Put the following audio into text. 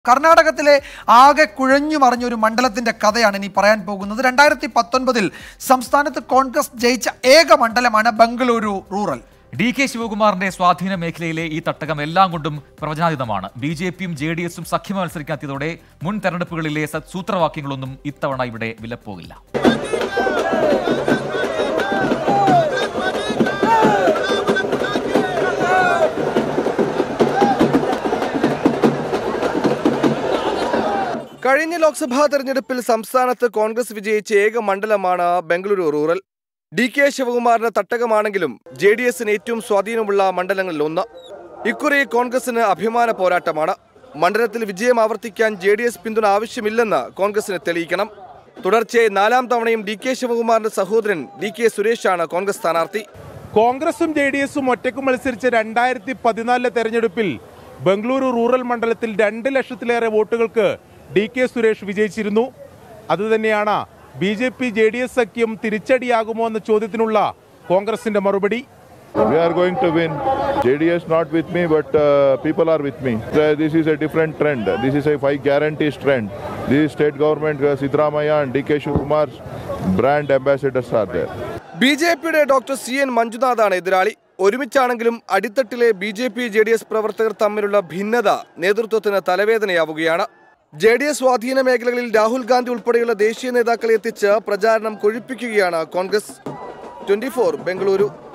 കർണാടകത്തിലെ ആകെ കുഴഞ്ഞു മറിഞ്ഞ ഒരു മണ്ഡലത്തിന്റെ കഥയാണ് ഇനി പറയാൻ പോകുന്നത് രണ്ടായിരത്തി പത്തൊൻപതിൽ സംസ്ഥാനത്ത് കോൺഗ്രസ് ജയിച്ച ഏക മണ്ഡലമാണ് ബംഗളൂരു റൂറൽ ഡി കെ ശിവകുമാറിന്റെ സ്വാധീന മേഖലയിലെ ഈ തട്ടകം എല്ലാം കൊണ്ടും പ്രവചനാതീതമാണ് ബി ജെ പിയും ജെ ഡി എസും സഖ്യം മത്സരിക്കാത്തതോടെ മുൻ തെരഞ്ഞെടുപ്പുകളിലെ സ- സൂത്രവാക്യങ്ങളൊന്നും ഇത്തവണ ഇവിടെ വിലപ്പോകില്ല കഴിഞ്ഞ ലോക്സഭാ തെരഞ്ഞെടുപ്പിൽ സംസ്ഥാനത്ത് കോൺഗ്രസ് വിജയിച്ച ഏക മണ്ഡലമാണ് ബംഗളൂരു റൂറൽ ഡി കെ ശിവകുമാറിന്റെ തട്ടകമാണെങ്കിലും ജെ ഡി എസിന് ഏറ്റവും സ്വാധീനമുള്ള മണ്ഡലങ്ങളിൽ ഒന്ന് ഇക്കുറി കോൺഗ്രസിന് അഭിമാന പോരാട്ടമാണ് മണ്ഡലത്തിൽ വിജയം ആവർത്തിക്കാൻ ജെ ഡി എസ് പിന്തുണ ആവശ്യമില്ലെന്ന് കോൺഗ്രസിന് തെളിയിക്കണം തുടർച്ചയായി നാലാം തവണയും ഡി കെ ശിവകുമാറിന്റെ സഹോദരൻ ഡി കെ സുരേഷാണ് കോൺഗ്രസ് സ്ഥാനാർത്ഥി കോൺഗ്രസും ജെ ഡി എസും ഒറ്റയ്ക്ക് മത്സരിച്ച രണ്ടായിരത്തി പതിനാലിലെ തെരഞ്ഞെടുപ്പിൽ ബംഗളൂരു റൂറൽ മണ്ഡലത്തിൽ രണ്ട് ലക്ഷത്തിലേറെ വോട്ടുകൾക്ക് ഡി കെ സുരേഷ് വിജയിച്ചിരുന്നു അതുതന്നെയാണ് B J P J D S സഖ്യം തിരിച്ചടിയാകുമോ എന്ന ചോദ്യത്തിനുള്ള കോൺഗ്രസിന്റെ മറുപടി We are going to win. JDS not with me, but uh, people are with me. Uh, this is a different trend. This is a five guarantees trend. This state government, uh, Sidramaya and DK Shivakumar's brand ambassadors are there. B J പിയുടെ doctor C N മഞ്ജുനാഥാണ് എതിരാളി ഒരുമിച്ചാണെങ്കിലും അടിത്തട്ടിലെ B J P J D S പ്രവർത്തകർ തമ്മിലുള്ള ഭിന്നത നേതൃത്വത്തിന് തലവേദനയാവുകയാണ് J D S സ്വാധീന മേഖലകളിൽ രാഹുൽ ഗാന്ധി ഉൾപ്പെടെയുള്ള ദേശീയ നേതാക്കളെ എത്തിച്ച് പ്രചാരണം കൊഴിപ്പിക്കുകയാണ് കോൺഗ്രസ് ട്വന്റി ബംഗളൂരു